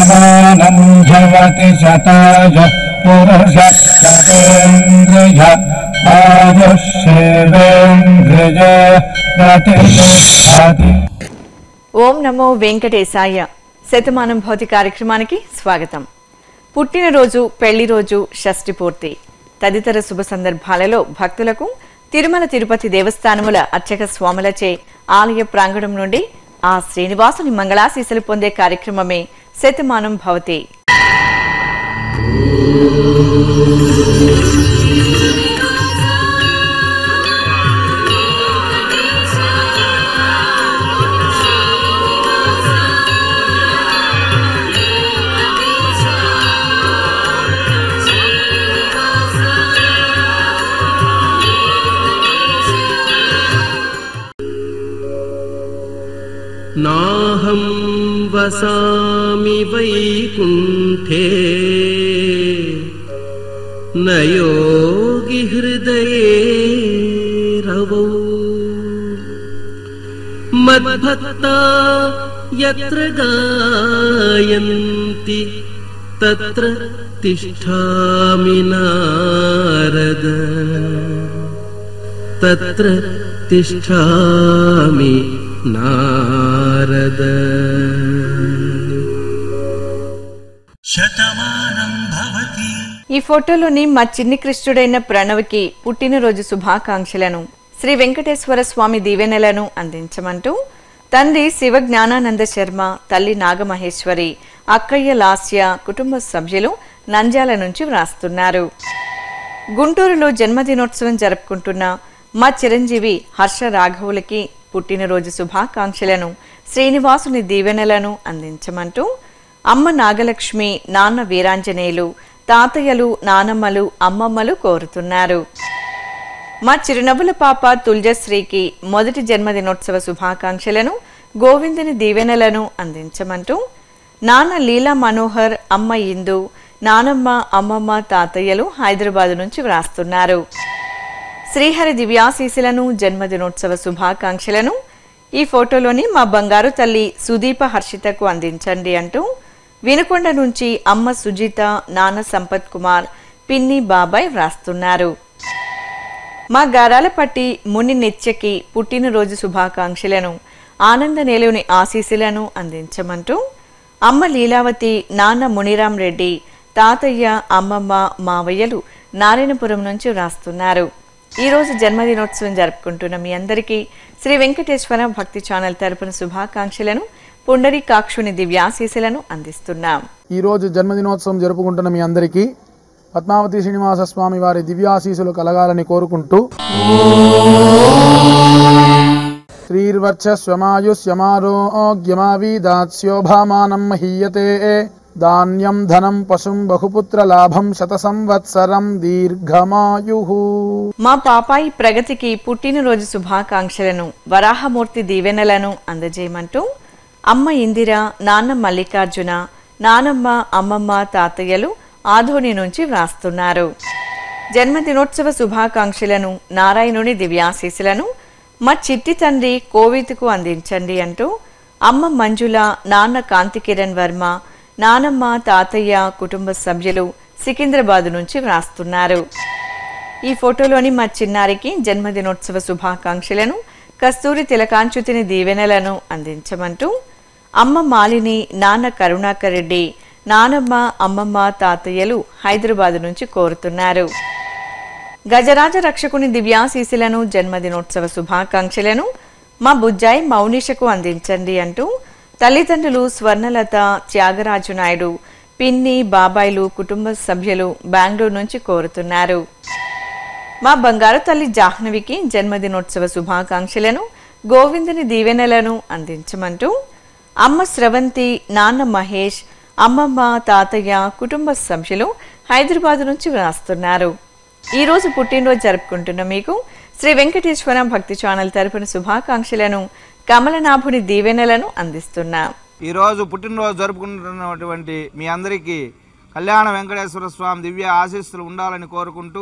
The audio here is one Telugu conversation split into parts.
शतमानं भवति शताय पुरुष शतेन्द्रिय आयुष्येवेन्द्रिय प्रतिष्ठति ఓం నమో వెంకటేశాయ శతమానం భౌతి కార్యక్రమానికి స్వాగతం పుట్టినరోజు పెళ్లి రోజు షష్ఠి పూర్తి తదితర శుభ సందర్భాలలో భక్తులకు తిరుమల తిరుపతి దేవస్థానముల అర్చక స్వాములచే ఆలయ ప్రాంగణం నుండి ఆ శ్రీనివాసుని మంగళాశీసలు పొందే కార్యక్రమమే శతమానం భవతి नाहं वसामि वैकुण्ठे न योगि हृदये रवौ मद्भक्ता यत्र गायन्ति तत्र तिष्ठामि नारद तत्र तिष्ठामि नारद ఈ ఫోటోలోని మా చిన్ని కృష్ణుడైన ప్రణవ్కి పుట్టినరోజు శుభాకాంక్షలను శ్రీ వెంకటేశ్వర స్వామి దీవెనలను అందించమంటూ తండ్రి శివ జ్ఞానానంద శర్మ తల్లి నాగమహేశ్వరి అక్కయ్య లాస్య కుటుంబ సభ్యులు నంద్యాల నుంచి వ్రాస్తున్నారు గుంటూరులో జన్మదినోత్సవం జరుపుకుంటున్న మా చిరంజీవి హర్ష రాఘవులకి పుట్టినరోజు శుభాకాంక్షలను శ్రీనివాసుని దీవెనలను అందించమంటూ అమ్మ నాగలక్ష్మి నాన్న వీరాంజనేయులు తాతయ్యలు నానమ్మలు అమ్మమ్మలు కోరుతున్నారు మా చిరునవ్వుల పాప తుల్జశ్రీకి మొదటి జన్మదినోత్సవ శుభాకాంక్షలను గోవిందుని దీవెనలను అందించమంటూ నాన్న లీలా మనోహర్ అమ్మ ఇందు నానమ్మ అమ్మమ్మ తాతయ్యలు హైదరాబాద్ నుంచి వ్రాస్తున్నారు శ్రీహరి దివ్యాశీసులను జన్మదినోత్సవ శుభాకాంక్షలను ఈ ఫోటోలోని మా బంగారు తల్లి సుదీప హర్షితకు అందించండి అంటూ వినుకొండ నుంచి అమ్మ సుజిత నాన్న సంపత్ కుమార్ పిన్ని బాబాయ్ వ్రాస్తున్నారు మా గారాలపట్టి ముని నిత్యకి పుట్టినరోజు శుభాకాంక్షలను ఆనంద నేలుని ఆశీస్సులను అందించమంటూ అమ్మ లీలావతి నాన్న మునిరాం రెడ్డి తాతయ్య అమ్మమ్మ మావయ్యలు నారాయణపురం నుంచి వ్రాస్తున్నారు ఈరోజు జన్మదినోత్సవం జరుపుకుంటున్న మీ అందరికీ శ్రీ వెంకటేశ్వర భక్తి ఛానల్ తరపున శుభాకాంక్షలను పుండరీకాక్షుని దివ్యాశీస్సులను అందిస్తున్నాం ఈరోజు జన్మదినోత్సవం జరుపుకుంటున్న మీ అందరికీ పద్మావతి శ్రీనివాస స్వామి వారి దివ్యాశీసులు కలగాలని కోరుకుంటూ శ్రీర్వర్చస్వమాయుష్యమారోగ్యమావీదాస్యోభామానం మహీయతే ధాన్యం ధనం పశుం బహుపుత్ర లాభం శత సంవత్సరం దీర్ఘమాయు మా పాపాయి ప్రగతికి పుట్టినరోజు శుభాకాంక్షలను వరాహమూర్తి దీవెనలను అందజేయమంటూ అమ్మ ఇందిర నాన్న మల్లికార్జున నానమ్మ అమ్మమ్మ తాతయ్యలు ఆధోని నుంచి వ్రాస్తున్నారు జన్మదినోత్సవ శుభాకాంక్షలను నారాయణుని దివ్యాశీసులను మా చిట్టి తండ్రి కోవిత్కు అందించండి అంటూ అమ్మ మంజుల నాన్న కాంతి కిరణ్ వర్మ నానమ్మ తాతయ్య కుటుంబ సభ్యులు సికింద్రాబాద్ నుంచి వ్రాస్తున్నారు ఈ ఫోటోలోని మా చిన్నారికి జన్మదినోత్సవ శుభాకాంక్షలను కస్తూరి తిలకాంచుతిని దీవెనలను అందించమంటూ అమ్మ మాలిని నాన్న కరుణాకర్ రెడ్డి నానమ్మ అమ్మమ్మ తాతయ్యలు హైదరాబాద్ నుంచి కోరుతున్నారు గజరాజ రక్షకుని దివ్యాశీసులను జన్మదినోత్సవ శుభాకాంక్షలను మా బుజ్జాయి మౌనిషకు అందించండి అంటూ తల్లిదండ్రులు స్వర్ణలత త్యాగరాజు నాయుడు పిన్ని బాబాయిలు కుటుంబ సభ్యులు బెంగళూరు నుంచి కోరుతున్నారు మా బంగారు తల్లి జాహ్నవికి జన్మదినోత్సవ శుభాకాంక్షలను గోవిందుని దీవెనలను అందించమంటూ అమ్మ స్రవంతి నాన్న మహేష్ అమ్మమ్మ తాతయ్య కుటుంబ సభ్యులు హైదరాబాద్ నుంచి వ్రాస్తున్నారు ఈ రోజు పుట్టినరోజు జరుపుకుంటున్న మీకు శ్రీ వెంకటేశ్వర భక్తి ఛానల్ తరపున శుభాకాంక్షలను కమలనాభుని దీవెనలను అందిస్తున్నాం ఈరోజు పుట్టినరోజు జరుపుకుంటున్నటువంటి మీ అందరికీ కళ్యాణ వెంకటేశ్వర స్వామి దివ్య ఆశీస్సులు ఉండాలని కోరుకుంటూ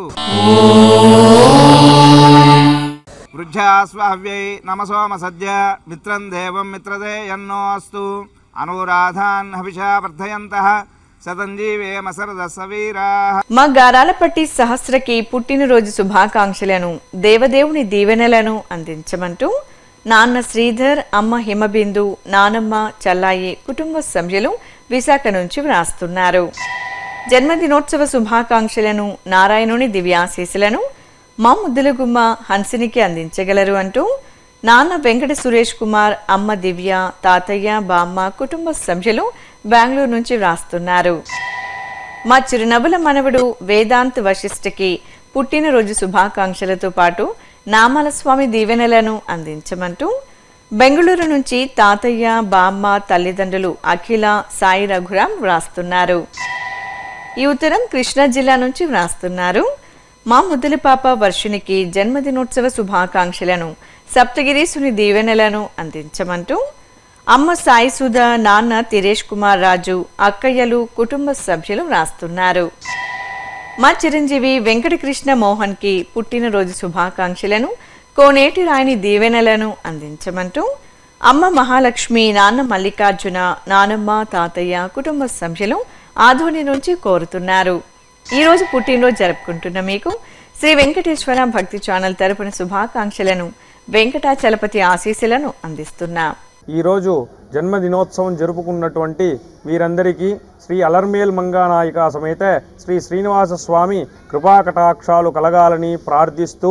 వృద్ధ్యాస్వావ్యై నమసోమ సద్య మిత్రం దేవం మిత్రదే ఎన్నో అస్తు అనురాధాన్ హవిషా వర్ధయంత శతంజీవేమసరద సవీరా మా గారాలపట్టి సహస్రకి పుట్టినరోజు శుభాకాంక్షలను దేవదేవుని దీవెనలను అందించమంటూ నాన్న శ్రీధర్ అమ్మ హిమబిందు నానమ్మ చల్లాయి కుటుంబ సభ్యులు విశాఖ నుంచి వ్రాస్తున్నారు జన్మదినోత్సవ శుభాకాంక్షలను నారాయణుని దివ్యాశీసులను మా ముద్దులగుమ్మ హన్సినికి అందించగలరు అంటూ నాన్న వెంకట సురేష్ కుమార్ అమ్మ దివ్య తాతయ్య బామ్మ కుటుంబ సభ్యులు బెంగళూరు నుంచి వ్రాస్తున్నారు మా చిరునవ్వుల మనవడు వేదాంత్ వశిష్ఠకి పుట్టినరోజు శుభాకాంక్షలతో పాటు నామాల స్వామి దీవెనలను అందించమంటూ బెంగళూరు నుంచి తాతయ్య బామ్మ తల్లిదండ్రులు అఖిల సాయి రఘురాం వ్రాస్తున్నారు ఈ ఉత్తరం కృష్ణా జిల్లా నుంచి వ్రాస్తున్నారు మా ముద్దుల పాప వర్షునికి జన్మదినోత్సవ శుభాకాంక్షలను సప్తగిరీసుని దీవెనలను అందించమంటూ అమ్మ సాయి సుధా నాన్న తిరేష్ కుమార్ రాజు అక్కయ్యలు కుటుంబ సభ్యులు వ్రాస్తున్నారు మా చిరంజీవి వెంకటకృష్ణ మోహన్కి పుట్టినరోజు శుభాకాంక్షలను కోనేటి రాయని దీవెనలను అందించమంటూ అమ్మ మహాలక్ష్మి నాన్న మల్లికార్జున నానమ్మ తాతయ్య కుటుంబ సభ్యులు ఆధ్వర్యం నుంచి కోరుతున్నారు ఈ రోజు పుట్టినరోజు జరుపుకుంటున్న మీకు శ్రీ వెంకటేశ్వర భక్తి ఛానల్ తరపున శుభాకాంక్షలను వెంకటాచలపతి ఆశీస్సులను అందిస్తున్నాం ఈరోజు జన్మదినోత్సవం జరుపుకున్నటువంటి వీరందరికీ శ్రీ అలర్మేల్ మంగానాయిక సమేత శ్రీ శ్రీనివాస స్వామి కృపాకటాక్షాలు కలగాలని ప్రార్థిస్తూ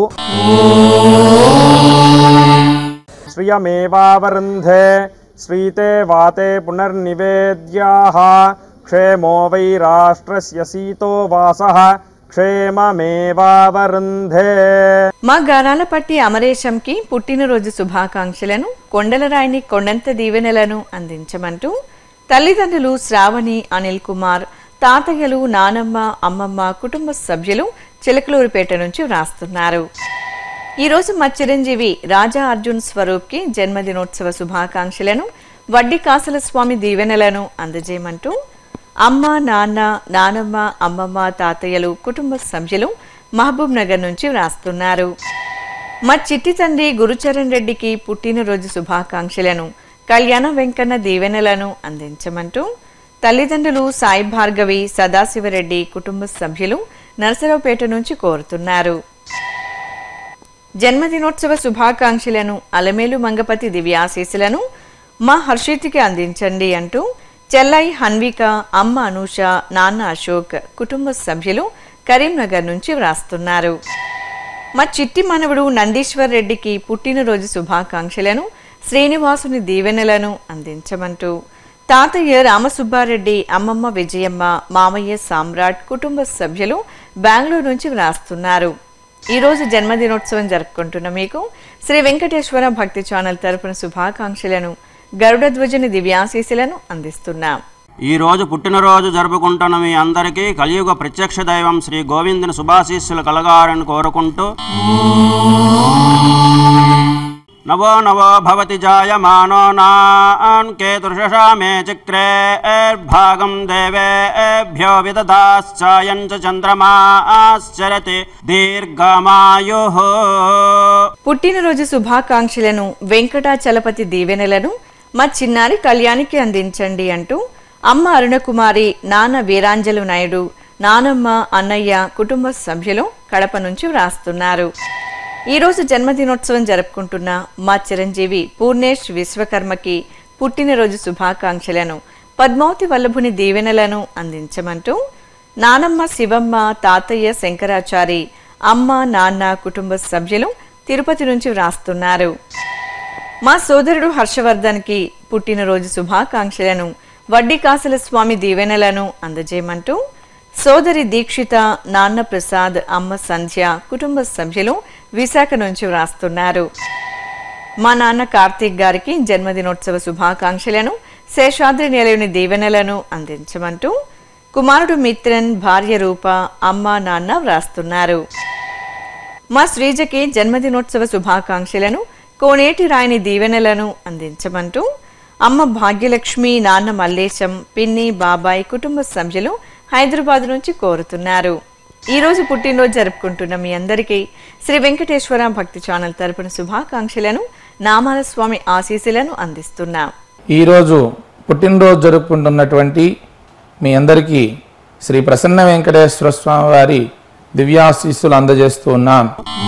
శ్రియమేవావరుంధే శ్రీతే వాతే పునర్నివేద్యాః క్షేమో వై రాష్ట్రస్య సీతో వాసః క్షేమమేవావరుంధే మా గారాలపట్టి అమరేశంకి పుట్టినరోజు శుభాకాంక్షలను కొండలరాయిని కొండంత దీవెనలను అందించమంటూ తల్లిదండ్రులు శ్రావణి అనిల్ కుమార్ తాతయ్యలు నానమ్మ అమ్మమ్మ కుటుంబ సభ్యులు చిలకలూరుపేట నుంచి వ్రాస్తున్నారు ఈరోజు మా చిరంజీవి రాజా అర్జున్ స్వరూప్కి జన్మదినోత్సవ శుభాకాంక్షలను వడ్డీ కాసల స్వామి దీవెనలను అందజేయమంటూ అమ్మ నాన్న నానమ్మ అమ్మమ్మ తాతయ్యలు కుటుంబ సభ్యులు మహబూబ్ నగర్ నుంచి వ్రాస్తున్నారు మా చిట్టి తండ్రి గురుచరణ్ రెడ్డికి పుట్టినరోజు శుభాకాంక్షలను కళ్యాణ వెంకన్న దీవెనలను అందించమంటూ తల్లిదండ్రులు సాయి భార్గవి సదాశివరెడ్డి కుటుంబ సభ్యులు నరసరావుపేట నుంచి కోరుతున్నారు జన్మదినోత్సవ శుభాకాంక్షలను అలమేలు మంగపతి దివ్యాశీస్సులను మా హర్షిత్కి అందించండి అంటూ చెల్లై హన్విక అమ్మ అనూష నాన్న అశోక్ కుటుంబ సభ్యులు కరీంనగర్ నుంచి వ్రాస్తున్నారు మా చిట్టి మనవడు నందీశ్వర్ రెడ్డికి పుట్టినరోజు శుభాకాంక్షలను శ్రీనివాసుని దీవెనలను అందించమంటూ తాతయ్య రామసుబ్బారెడ్డి అమ్మమ్మ విజయమ్మ మామయ్య సామ్రాట్ కుటుంబ సభ్యులు బెంగళూరు నుంచి వ్రాస్తున్నారు ఈ రోజు జన్మదినోత్సవం జరుపుకుంటున్న మీకు శ్రీ వెంకటేశ్వర భక్తి ఛానల్ తరపున శుభాకాంక్షలను గరుడ ధ్వజని దివ్యాశీస్సులను అందిస్తున్నాం ఈ రోజు పుట్టినరోజు జరుపుకుంటున్న మీ అందరికీ కలియుగ ప్రత్యక్ష దైవం శ్రీ గోవిందుని శుభాశీస్సులు కలగాలని కోరుకుంటూ నవో నవో భవతి జాయమానో నాన్ కేతుర్షషా మే చక్రే భాగం దేవేభ్యో విదదాశ్చాయం చ చంద్రమాశ్చరతి దీర్ఘమాయు పుట్టినరోజు శుభాకాంక్షలను వెంకటాచలపతి దీవెనలను మా చిన్నారి కళ్యాణికి అందించండి అంటూ అమ్మ అరుణకుమారి నాన్న వీరాంజలు నాయుడు నానమ్మ అన్నయ్య కుటుంబ సభ్యులు కడప నుంచి వ్రాస్తున్నారు ఈరోజు జన్మదినోత్సవం జరుపుకుంటున్న మా చిరంజీవి పూర్ణేష్ విశ్వకర్మకి పుట్టినరోజు శుభాకాంక్షలను పద్మావతి వల్లభుని దీవెనలను అందించమంటూ నానమ్మ శివమ్మ తాతయ్య శంకరాచారి అమ్మ నాన్న కుటుంబ సభ్యులు తిరుపతి నుంచి వ్రాస్తున్నారు మా సోదరుడు హర్షవర్ధన్కి పుట్టినరోజు శుభాకాంక్షలను వడ్డీ కాసుల స్వామి దీవెనలను అందజేయమంటూ సోదరి దీక్షిత నాన్న ప్రసాద్ అమ్మ సంధ్య కుటుంబ సభ్యులు విశాఖ నుంచి వ్రాస్తున్నారు మా నాన్న కార్తీక్ గారికి జన్మదినోత్సవ శుభాకాంక్షలను శేషాద్రి నిలయుని దీవెనలను అందించమంటూ కుమారుడు మిత్రన్ భార్య రూప అమ్మ నాన్న వ్రాస్తున్నారు మా శ్రీజకి జన్మదినోత్సవ శుభాకాంక్షలను కోనేటి రాయని దీవెనలను అందించమంటూ అమ్మ భాగ్యలక్ష్మి నాన్న మల్లేశం పిన్ని బాబాయ్ కుటుంబ సభ్యులు హైదరాబాద్ నుంచి కోరుతున్నారు ఈ రోజు పుట్టినరోజు జరుపుకుంటున్న మీ అందరికీ శ్రీ వెంకటేశ్వర భక్తి ఛానల్ తరపున శుభాకాంక్షలను నామాల స్వామి ఆశీస్సులను అందిస్తున్నాం ఈరోజు పుట్టినరోజు జరుపుకుంటున్నటువంటి మీ అందరికీ శ్రీ ప్రసన్న వెంకటేశ్వర స్వామి వారి దివ్యాశీస్సులు అందజేస్తూ ఉన్నాం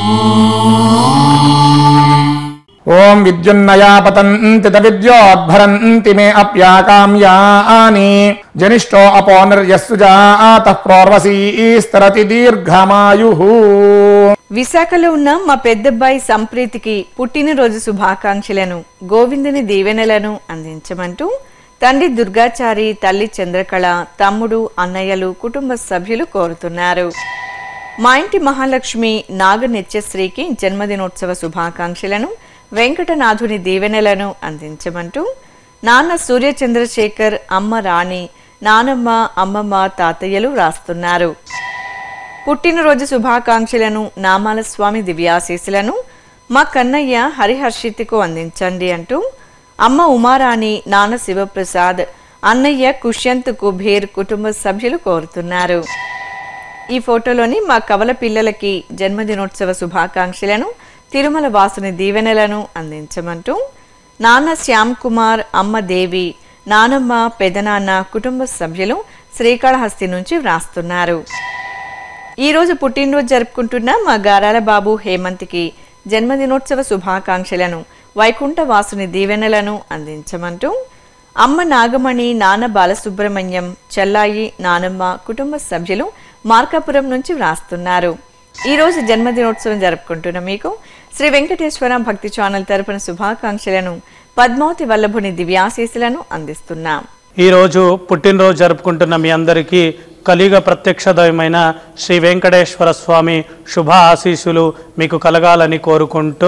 ఓం విద్యున్నయా పతంతి విద్యోద్భరంతి మే అప్యాకామ్యాని జనిష్టో అపో నిర్యస్సు జాత ప్రోర్వసీస్తరతి దీర్ఘమాయు విశాఖలో ఉన్న మా పెద్దబ్బాయి సంప్రీతికి పుట్టినరోజు శుభాకాంక్షలను గోవిందుని దీవెనలను అందించమంటూ తండ్రి దుర్గాచారి తల్లి చంద్రకళ తమ్ముడు అన్నయ్యలు కుటుంబ సభ్యులు కోరుతున్నారు మా ఇంటి మహాలక్ష్మి నాగ నిత్యశ్రీకి జన్మదినోత్సవ శుభాకాంక్షలను వెంకటనాథుని దీవెనలను అందించమంటూ నాన్న సూర్య చంద్రశేఖర్ అమ్మ రాణి నానమ్మ అమ్మమ్మ తాతయ్యలు రాస్తున్నారు పుట్టినరోజు శుభాకాంక్షలను నామాల స్వామి దివ్యాశీస్సులను మా కన్నయ్య హరిహర్షిత్కు అందించండి అంటూ అమ్మ ఉమారాణి నాన్న శివప్రసాద్ అన్నయ్య కుష్యంత్ కుబేర్ కుటుంబ సభ్యులు కోరుతున్నారు ఈ ఫోటోలోని మా కవల పిల్లలకి జన్మదినోత్సవ శుభాకాంక్షలను తిరుమల వాసుని దీవెనలను అందించమంటూ నాన్న శ్యామ్ కుమార్ అమ్మ దేవి నానమ్మ పెదనాన్న కుటుంబ సభ్యులు శ్రీకాళహస్తి నుంచి వ్రాస్తున్నారు ఈ రోజు పుట్టినరోజు జరుపుకుంటున్న మా గారాల బాబు హేమంత్కి జన్మదినోత్సవ శుభాకాంక్షలను వైకుంఠ వాసుని దీవెనలను అందించమంటూ అమ్మ నాగమణి నాన్న బాలసుబ్రహ్మణ్యం చెల్లాయి నానమ్మ కుటుంబ సభ్యులు మార్కాపురం నుంచి వ్రాస్తున్నారు ఈ రోజు జన్మదినోత్సవం జరుపుకుంటున్న మీకు శ్రీ వెంకటేశ్వర భక్తి ఛానల్ తరపున శుభాకాంక్షలను పద్మావతి వల్లభుని దివ్యాశీస్సులను అందిస్తున్నాం ఈరోజు పుట్టినరోజు జరుపుకుంటున్న మీ అందరికీ కలియుగ ప్రత్యక్ష దైవమైన శ్రీ వెంకటేశ్వర స్వామి శుభ ఆశీస్సులు మీకు కలగాలని కోరుకుంటూ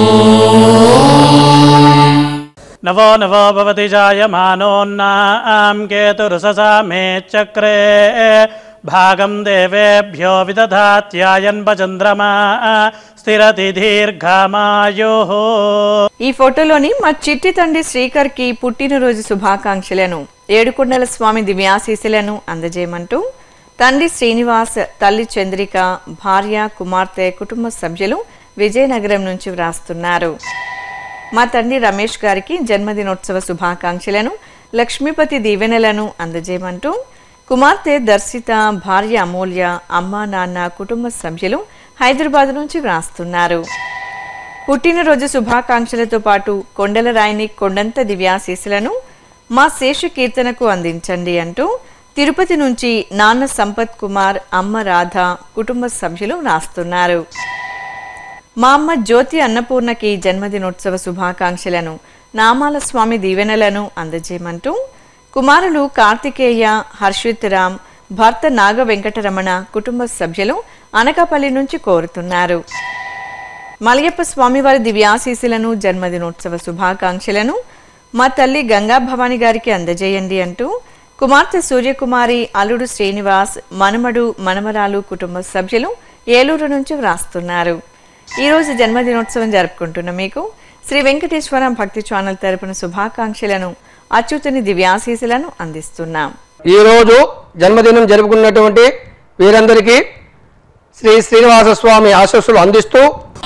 నవో నవో భవతి జాయమానోన్నాం కేతురుససా మే చక్రే భాగం దేవేభ్యో విదధాత్యాయన్పచంద్రమా స్థిరతి దీర్ఘమాయో ఈ ఫోటోలోని మా చిట్టి తండ్రి శ్రీకర్కి పుట్టినరోజు శుభాకాంక్షలను ఏడుకొండల స్వామి దివ్యాశీస్సులను అందజేయమంటూ తండ్రి శ్రీనివాస్ తల్లి చంద్రిక భార్య కుమార్తె కుటుంబ సభ్యులు విజయనగరం నుంచి వ్రాస్తున్నారు మా తండ్రి రమేష్ గారికి జన్మదినోత్సవ శుభాకాంక్షలను లక్ష్మీపతి దీవెనలను అందజేయమంటూ కుమార్తె దర్శిత భార్య అమూల్య అమ్మ నాన్న కుటుంబ సభ్యులు హైదరాబాద్ నుంచి వ్రాస్తున్నారు పుట్టినరోజు శుభాకాంక్షలతో పాటు కొండల రాయిని కొండంత దివ్యాశీస్సులను మా శేష కీర్తనకు అందించండి అంటూ తిరుపతి నుంచి నాన్న సంపత్ కుమార్ అమ్మ రాధ కుటుంబ సభ్యులు రాస్తున్నారు మా అమ్మ జ్యోతి అన్నపూర్ణకి జన్మదినోత్సవ శుభాకాంక్షలను నామాల స్వామి దీవెనలను అందజేయమంటూ కుమారులు కార్తికేయ హర్షిత్ రామ్ భర్త నాగ వెంకటరమణ కుటుంబ సభ్యులు అనకాపల్లి నుంచి కోరుతున్నారు మలయప్ప స్వామివారి దివ్యాశీసులను జన్మదినోత్సవ శుభాకాంక్షలను మా తల్లి గంగా భవాని గారికి అందజేయండి అంటూ కుమార్తె సూర్యకుమారి అల్లుడు శ్రీనివాస్ మనమడు మనమరాలు కుటుంబ సభ్యులు ఏలూరు నుంచి వ్రాస్తున్నారు ఈరోజు జన్మదినోత్సవం జరుపుకుంటున్న మీకు శ్రీ వెంకటేశ్వర భక్తి ఛానల్ తరపున శుభాకాంక్షలను అచ్యుతుని దివ్యాశీసులను అందిస్తున్నాం ఈరోజు జన్మదినం జరుపుకున్నటువంటి వీరందరికీ శ్రీ శ్రీనివాస స్వామి ఆశస్సులు అందిస్తూ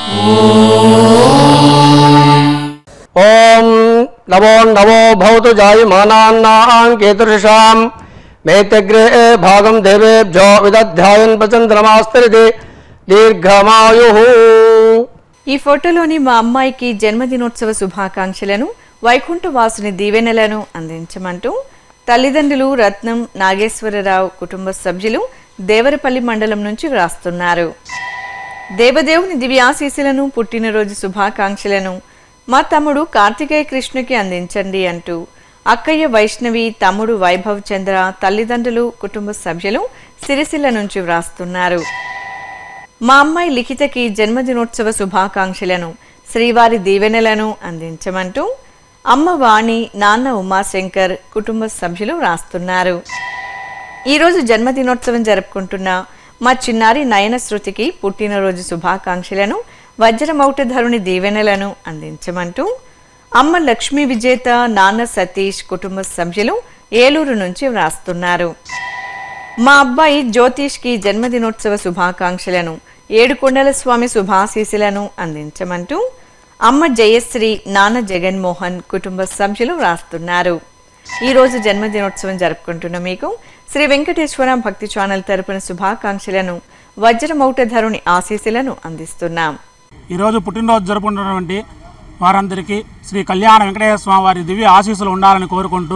ఓం నమో నమో భవతు జాయమానాన్నాం కేతుషాం మేతగ్రే భాగం దేవేభ్యో విదధ్యాయన్ ప్రచంద్రమాస్తరిది దీర్ఘమాయు ఈ ఫోటోలోని మా అమ్మాయికి జన్మదినోత్సవ శుభాకాంక్షలను వైకుంఠ వాసుని దీవెనలను అందించమంటూ తల్లిదండ్రులు రత్నం నాగేశ్వరరావు కుటుంబ సభ్యులు దేవరపల్లి మండలం నుంచి వ్రాస్తున్నారు దేవదేవుని దివ్యాశీస్సులను పుట్టినరోజు శుభాకాంక్షలను మా తమ్ముడు కార్తికేయ కృష్ణకి అందించండి అంటూ అక్కయ్య వైష్ణవి తమ్ముడు వైభవ్ చంద్ర తల్లిదండ్రులు కుటుంబ సభ్యులు సిరిసిల్ల నుంచి వ్రాస్తున్నారు మా అమ్మాయి లిఖితకి జన్మదినోత్సవ శుభాకాంక్షలను శ్రీవారి దీవెనలను అందించమంటూ అమ్మ వాణి నాన్న ఉమాశంకర్ కుటుంబ సభ్యులు వ్రాస్తున్నారు ఈరోజు జన్మదినోత్సవం జరుపుకుంటున్న మా చిన్నారి నయన శృతికి పుట్టినరోజు శుభాకాంక్షలను వజ్రమౌటధరుని దీవెనలను అందించమంటూ అమ్మ లక్ష్మీ విజేత నాన్న సతీష్ కుటుంబ సభ్యులు ఏలూరు నుంచి వ్రాస్తున్నారు మా అబ్బాయి జ్యోతిష్కి జన్మదినోత్సవ శుభాకాంక్షలను ఏడుకొండల స్వామి శుభాశీసులను అందించమంటూ అమ్మ జయశ్రీ నాన్న జగన్మోహన్ కుటుంబ సభ్యులు వ్రాస్తున్నారు ఈ రోజు జన్మదినోత్సవం జరుపుకుంటున్న మీకు శ్రీ వెంకటేశ్వర భక్తి ఛానల్ తరపున శుభాకాంక్షలను వజ్రమౌటధరుని ఆశీస్సులను అందిస్తున్నాం ఈరోజు పుట్టినరోజు జరుపుకుంటున్నటువంటి వారందరికీ శ్రీ కళ్యాణ వెంకటేశ్వర స్వామి వారి దివ్య ఆశీస్సులు ఉండాలని కోరుకుంటూ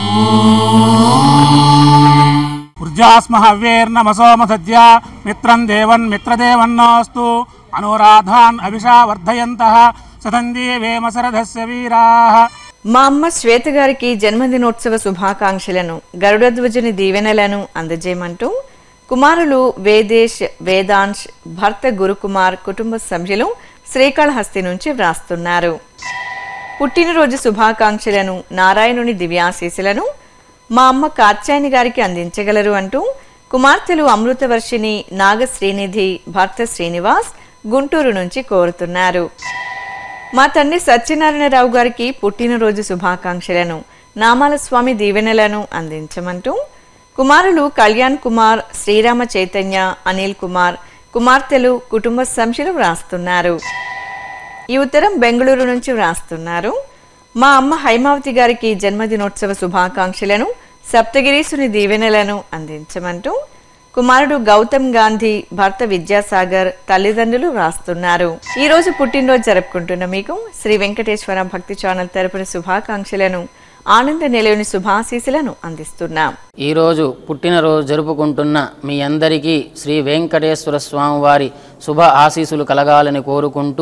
ఊర్జాస్మ హవ్యేర్నమసోమ సద్య మిత్రం దేవన్ మిత్రదేవన్నోస్తు అనురాధాన్ అభిషా వర్ధయంత సతందీవేమ సరథస్య వీరాః మా అమ్మ శ్వేత గారికి జన్మదినోత్సవ శుభాకాంక్షలను గరుడధ్వజుని దీవెనలను అందజేయమంటూ కుమారులు వేదేశ్ వేదాంశ్ భర్త గురుకుమార్ కుటుంబ సభ్యులు శ్రీకాళహస్తి నుంచి వ్రాస్తున్నారు పుట్టినరోజు శుభాకాంక్షలను నారాయణుని దివ్యాశీసులను మా అమ్మ కాత్యాయని గారికి అందించగలరు అంటూ కుమార్తెలు అమృతవర్షిని నాగ శ్రీనిధి భర్త శ్రీనివాస్ గుంటూరు నుంచి కోరుతున్నారు మా తండ్రి సత్యనారాయణరావు గారికి పుట్టినరోజు శుభాకాంక్షలను నామాల స్వామి దీవెనలను అందించమంటూ కుమారులు కళ్యాణ్ కుమార్ శ్రీరామ చైతన్య అనిల్ కుమార్ కుమార్తెలు కుటుంబ సభ్యులు వ్రాస్తున్నారు ఈ ఉత్తరం బెంగళూరు నుంచి వ్రాస్తున్నారు మా అమ్మ హైమావతి గారికి జన్మదినోత్సవ శుభాకాంక్షలను సప్తగిరీసుని దీవెనలను అందించమంటూ కుమారుడు గౌతమ్ గాంధీ భర్త విద్యాసాగర్ తల్లిదండ్రులు వ్రాస్తున్నారు ఈ రోజు పుట్టినరోజు జరుపుకుంటున్న మీకు శ్రీ వెంకటేశ్వర భక్తి ఛానల్ తరపున శుభాకాంక్షలను ఆనంద నిలయని శుభాశీసులను అందిస్తున్నాం ఈరోజు పుట్టినరోజు జరుపుకుంటున్న మీ అందరికీ శ్రీ వెంకటేశ్వర స్వామి వారి శుభ ఆశీస్సులు కలగాలని కోరుకుంటూ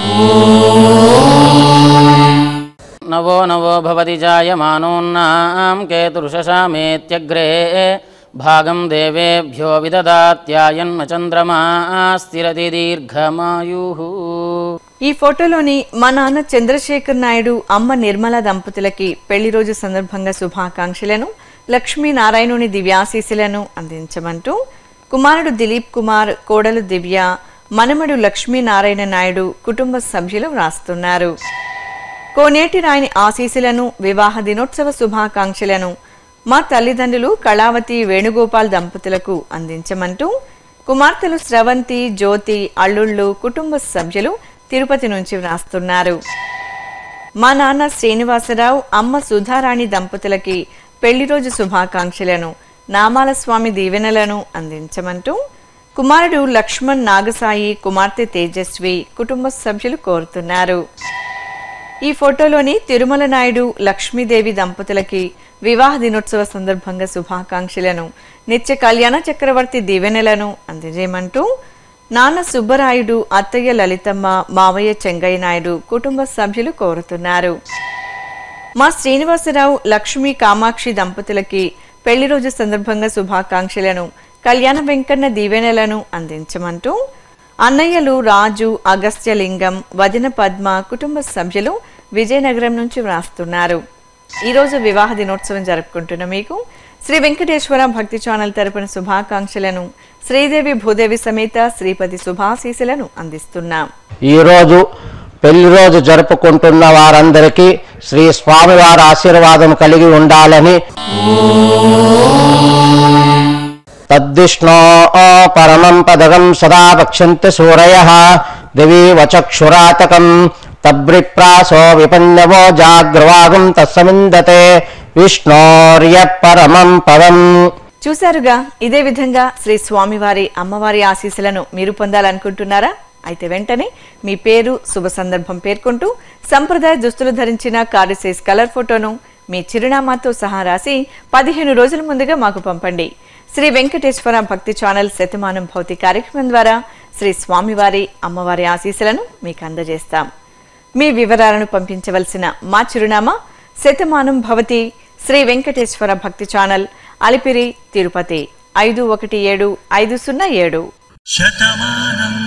నవో నవో భవతి జాయమానోన్నాం కేతుర్షశామేత్యగ్రే భాగం దేవేభ్యో విదదాత్యాయన్మ చంద్రమా స్థిరతి దీర్ఘమాయు ఈ ఫోటోలోని మా నాన్న చంద్రశేఖర్ నాయుడు అమ్మ నిర్మల దంపతులకి పెళ్లి రోజు సందర్భంగా శుభాకాంక్షలను లక్ష్మీనారాయణుని దివ్యాశీసులను అందించమంటూ కుమారుడు దిలీప్ కుమార్ కోడలు దివ్య మనమడు లక్ష్మీనారాయణ నాయుడు కుటుంబ సభ్యులు వ్రాస్తున్నారు కోనేటి రాయని ఆశీస్సులను వివాహ దినోత్సవ శుభాకాంక్షలను మా తల్లిదండ్రులు కళావతి వేణుగోపాల్ దంపతులకు అందించమంటూ కుమార్తెలు స్రవంతి జ్యోతి అల్లుళ్ళు కుటుంబ సభ్యులు తిరుపతి నుంచి వ్రాస్తున్నారు మా నాన్న శ్రీనివాసరావు అమ్మ సుధారాణి దంపతులకి పెళ్లి రోజు శుభాకాంక్షలను నామాల స్వామి దీవెనలను అందించమంటూ కుమారుడు లక్ష్మణ్ నాగసాయి కుమార్తె తేజస్వి కుటుంబ సభ్యులు కోరుతున్నారు ఈ ఫోటోలోని తిరుమల నాయుడు లక్ష్మీదేవి దంపతులకి వివాహ దినోత్సవ సందర్భంగా శుభాకాంక్షలను నిత్య కళ్యాణ చక్రవర్తి దీవెనలను అందజేయమంటూ నాన్న సుబ్బరాయుడు అత్తయ్య లలితమ్మ మావయ్య చెంగయ్య నాయుడు కుటుంబ సభ్యులు కోరుతున్నారు మా శ్రీనివాసరావు లక్ష్మీ కామాక్షి దంపతులకి పెళ్లి రోజు సందర్భంగా శుభాకాంక్షలను కళ్యాణ వెంకన్న దీవెనలను అందించమంటూ అన్నయ్యలు రాజు అగస్త్యలింగం వదిన పద్మ కుటుంబ సభ్యులు విజయనగరం నుంచి వ్రాస్తున్నారు ఈరోజు వివాహ దినోత్సవం జరుపుకుంటున్న మీకు శ్రీ వెంకటేశ్వర భక్తి ఛానల్ తరపున శుభాకాంక్షలను శ్రీదేవి భూదేవి సమేత శ్రీపతి శుభాశీసులను అందిస్తున్నాం ఈరోజు పెళ్లి రోజు జరుపుకుంటున్న వారందరికీ శ్రీ స్వామివారి ఆశీర్వాదం కలిగి ఉండాలని తద్విష్ణో పరమం పదకం సదా వక్ష్యంతి సూరయ దివి వచక్షురాతకం తబ్రిప్రాసో విపన్నవో జాగ్రవాగం తస్సమిందతే విష్ణోర్య పరమం పదం చూశారుగా ఇదే విధంగా శ్రీ స్వామివారి అమ్మవారి ఆశీస్సులను మీరు పొందాలనుకుంటున్నారా అయితే వెంటనే మీ పేరు శుభ సందర్భం పేర్కొంటూ సంప్రదాయ దుస్తులు ధరించిన కార్డు సైజ్ కలర్ ఫోటోను మీ చిరునామాతో సహా రాసి పదిహేను రోజుల ముందుగా మాకు పంపండి శ్రీ వెంకటేశ్వర భక్తి ఛానల్ శతమానం భౌతి కార్యక్రమం ద్వారా శ్రీ స్వామివారి అమ్మవారి ఆశీస్సులను మీకు అందజేస్తాం మీ వివరాలను పంపించవలసిన మా చిరునామా శతమానం భవతి శ్రీ వెంకటేశ్వర భక్తి ఛానల్ అలిపిరి తిరుపతి ఐదు ఒకటి ఏడు ఐదు సున్నా ఏడు శతమానం